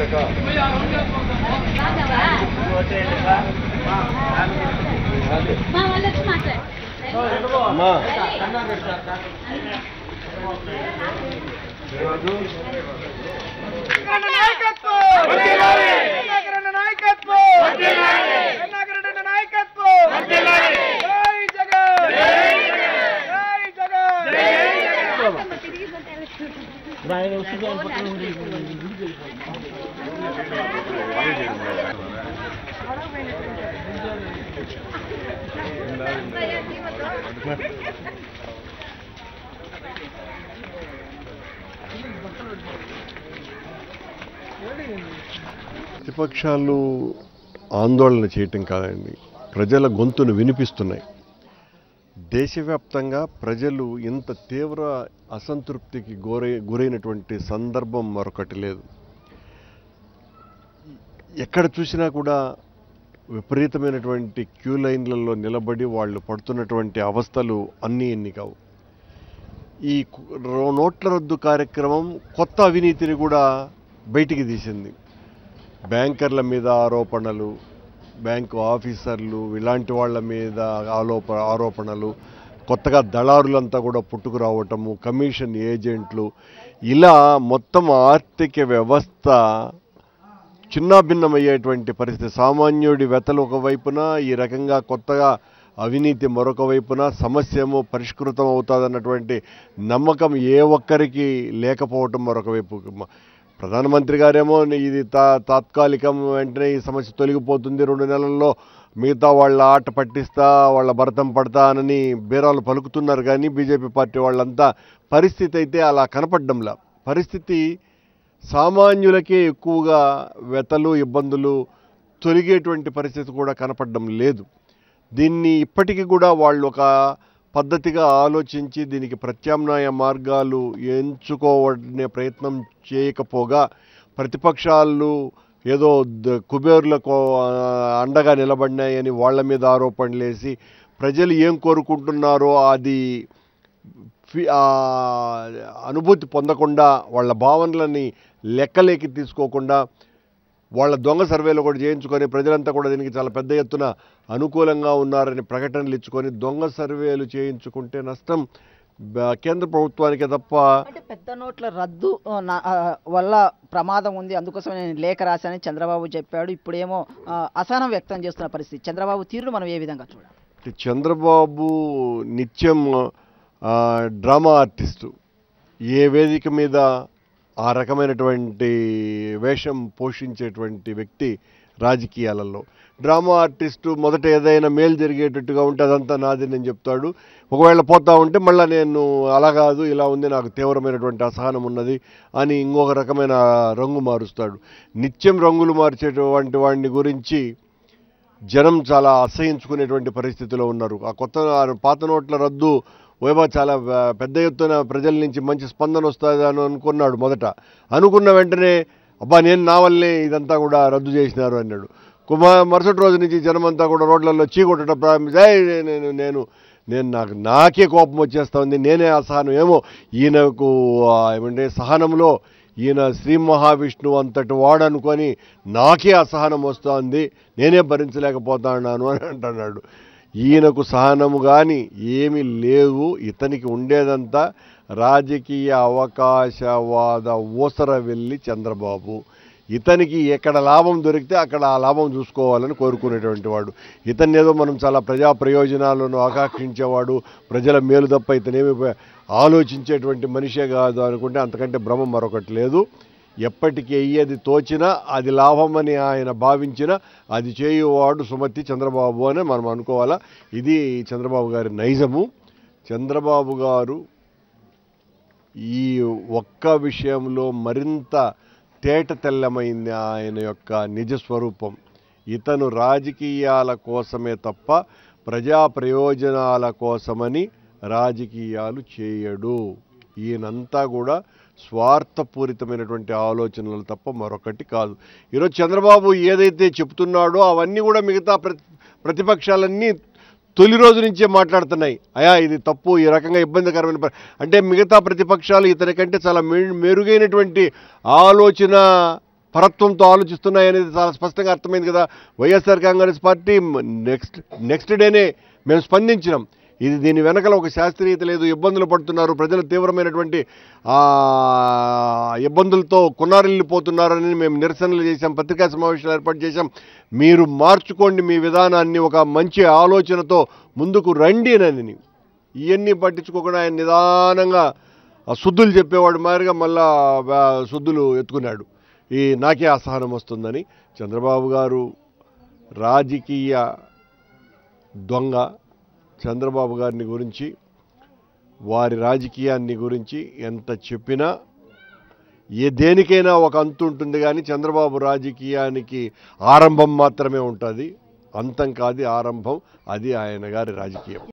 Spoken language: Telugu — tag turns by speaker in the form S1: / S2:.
S1: మా వాళ్ళు వచ్చి మాట్లాడు
S2: అమ్మా ప్రతిపక్షాలు ఆందోళన చేయటం కాదండి ప్రజల గొంతును వినిపిస్తున్నాయి దేశవ్యాప్తంగా ప్రజలు ఇంత తీవ్ర అసంతృప్తికి గురై గురైనటువంటి సందర్భం మరొకటి లేదు ఎక్కడ చూసినా కూడా విపరీతమైనటువంటి క్యూ లైన్లలో నిలబడి వాళ్ళు పడుతున్నటువంటి అవస్థలు అన్నీ ఎన్ని కావు ఈ కు- రో- నోట్ల రద్దు కార్యక్రమం కొత్త అవినీతిని కూడా బయటికి తీసింది బ్యాంకర్ల మీద ఆరోపణలు బ్యాంకు ఆఫీసర్లు ఇలాంటి వాళ్ళ మీద ఆలోప ఆరోపణలు కొత్తగా దళారులంతా కూడా పుట్టుకురావటము కమిషన్ ఏజెంట్లు ఇలా మొత్తం ఆర్థిక వ్యవస్థ చిన్నాభిన్నమయ్యేటువంటి పరిస్థితి సామాన్యుడి వెతలు ఒకవైపున ఈ రకంగా కొత్తగా అవినీతి మరొక వైపున సమస్య ఏమో పరిష్కృతం అవుతుందన్నటువంటి నమ్మకం ఏ ఒక్కరికి లేకపోవటం మరొక వైపు మ- ప్రధానమంత్రి గారేమో ఇది తా తాత్కాలికం వెంటనే ఈ సమస్య తొలగిపోతుంది రెండు నెలల్లో మిగతా వాళ్ళ ఆట పట్టిస్తా వాళ్ళ భరతం పడతానని బీరాలు పలుకుతున్నారు కానీ బీజేపీ పార్టీ వాళ్ళంతా పరిస్థితి అయితే అలా కనపడ్డంలా పరిస్థితి సామాన్యులకే ఎక్కువగా వెతలు ఇబ్బందులు తొలగేటువంటి పరిస్థితి కూడా కనపడడం లేదు దీన్ని ఇప్పటికీ కూడా వాళ్ళు ఒక పద్ధతిగా ఆలోచించి దీనికి ప్రత్యామ్నాయ మార్గాలు ఎంచుకోవనే ప్రయత్నం చేయకపోగా ప్రతిపక్షాలు ఏదో ద- కుబేరులకు ఆ, అండగా నిలబడినాయని వాళ్ళ మీద ఆరోపణలు వేసి ప్రజలు ఏం కోరుకుంటున్నారో అది ఫి- ఆ అనుభూతి పొందకుండా వాళ్ళ భావనలని లెక్కలేకి తీసుకోకుండా వాళ్ళ దొంగ సర్వేలు కూడా చేయించుకొని ప్రజలంతా కూడా దీనికి చాలా పెద్ద ఎత్తున అనుకూలంగా ఉన్నారని ప్రకటనలు ఇచ్చుకొని దొంగ సర్వేలు చేయించుకుంటే నష్టం బ- కేంద్ర ప్రభుత్వానికే తప్ప
S3: అంటే పెద్ద నోట్ల రద్దు ఆ, నా- ఆ, వల్ల ప్రమాదం ఉంది అందుకోసం నేను లేఖ రాశానని చంద్రబాబు చెప్పాడు ఇప్పుడేమో ఆ, అసహనం వ్యక్తం చేస్తున్న పరిస్థితి చంద్రబాబు తీరును మనం ఏ విధంగా చూడాలి
S2: అంటే చంద్రబాబు నిత్యం ఆ, డ్రామా ఆర్టిస్టు ఏ వేదిక మీద ఆ రకమైనటువంటి వేషం పోషించేటువంటి వ్యక్తి రాజకీయాలలో డ్రామా ఆర్టిస్టు మొదట ఏదైనా మేలు జరిగేటట్టుగా ఉంటే అదంతా నాది నేను చెప్తాడు ఒకవేళ పోతా ఉంటే మళ్ళీ నేను అలా కాదు ఇలా ఉంది నాకు తీవ్రమైనటువంటి అసహనం ఉన్నది అని ఇంకొక రకమైన రంగు మారుస్తాడు నిత్యం రంగులు మార్చేటువంటి వాడిని గురించి జనం చాలా అసహించుకునేటువంటి పరిస్థితిలో ఉన్నారు ఆ కొత్త ఆ పాత నోట్ల రద్దు వైభవ చాలా ఆ, పెద్ద ఎత్తున ప్రజల నుంచి మంచి స్పందన వస్తుంది అని అనుకున్నాడు మొదట అనుకున్న వెంటనే అబ్బా నేను నా వల్లే ఇదంతా కూడా రద్దు చేసినారు అన్నాడు కుమార్ మరుసటి రోజు నుంచి జనమంతా కూడా రోడ్లలో చీకొట్టడం ప్రారంభించి "ఏయ్, నేను నేను నేను నాకు నాకే కోపం వచ్చేస్తా ఉంది నేనే అసహనం ఏమో ఈయనకు ఆ, ఏమంటే సహనంలో ఈయన శ్రీ మహావిష్ణువు అంతటి వాడు అనుకొని నాకే అసహనం వస్తోంది నేనే భరించలేకపోతున్నాను అని అంటున్నాడు ఈయనకు సహనము కానీ ఏమీ లేవు ఇతనికి ఉండేదంతా రాజకీయ అవకాశవాద ఊసర వెళ్ళి చంద్రబాబు ఇతనికి ఎక్కడ లాభం దొరికితే అక్కడ ఆ లాభం చూసుకోవాలని కోరుకునేటువంటి వాడు ఇతన్ని ఏదో మనం చాలా ప్రజా ప్రయోజనాలను ఆకాంక్షించేవాడు ప్రజల మేలు తప్ప ఇతనేమి ప- ఆలోచించేటువంటి మనిషే కాదు అనుకుంటే అంతకంటే భ్రమ మరొకటి లేదు ఎప్పటికి అయ్యేది తోచినా అది లాభమని ఆయన భావించినా అది చేయువాడు సుమతి చంద్రబాబు అని మనం అనుకోవాలా ఇది చంద్రబాబు గారి నైజము చంద్రబాబు గారు ఈ ఒక్క విషయంలో మరింత తేట తెల్లమైంది ఆయన యొక్క నిజ స్వరూపం ఇతను రాజకీయాల కోసమే తప్ప ప్రజా ప్రయోజనాల కోసమని రాజకీయాలు చేయడు ఈయనంతా కూడా స్వార్థపూరితమైనటువంటి ఆలోచనలు తప్ప మరొకటి కాదు ఈరోజు చంద్రబాబు ఏదైతే చెప్తున్నాడో అవన్నీ కూడా మిగతా ప్రతి ప్రతిపక్షాలన్నీ తొలి రోజు నుంచే మాట్లాడుతున్నాయి అయా ఇది తప్పు ఈ రకంగా ఇబ్బందికరమైన పరి-" అంటే మిగతా ప్రతిపక్షాలు ఇతని కంటే చాలా మె- మెరుగైనటువంటి ఆలోచన పరత్వంతో ఆలోచిస్తున్నాయనేది చాలా స్పష్టంగా అర్థమైంది కదా YSR Congress party next next డేనే మేము స్పందించినాం ఇది దీని వెనకల ఒక శాస్త్రీయత లేదు ఇబ్బందులు పడుతున్నారు ప్రజలు తీవ్రమైనటువంటి ఆ, ఇబ్బందులతో కునారిల్లిపోతున్నారని మేము నిరసనలు చేశాం పత్రికా సమావేశాలు ఏర్పాటు చేశాం మీరు మార్చుకోండి మీ విధానాన్ని ఒక మంచి ఆలోచనతో ముందుకు రండి అని ఇవన్నీ పట్టించుకోకుండా ఆయన నిదానంగా ఆ శుద్ధులు చెప్పేవాడు మాదిరిగా మళ్ళా ఆ, శుద్ధులు ఎత్తుకున్నాడు ఈ నాకే అసహనం వస్తుందని చంద్రబాబు గారు రాజకీయ దొంగ చంద్రబాబు గారిని గురించి వారి రాజకీయాన్ని గురించి ఎంత చెప్పినా ఏ దేనికైనా ఒక అంతు ఉంటుంది కానీ చంద్రబాబు రాజకీయానికి ఆరంభం మాత్రమే ఉంటుంది అంతం కాదు ఆరంభం అది ఆయన గారి రాజకీయం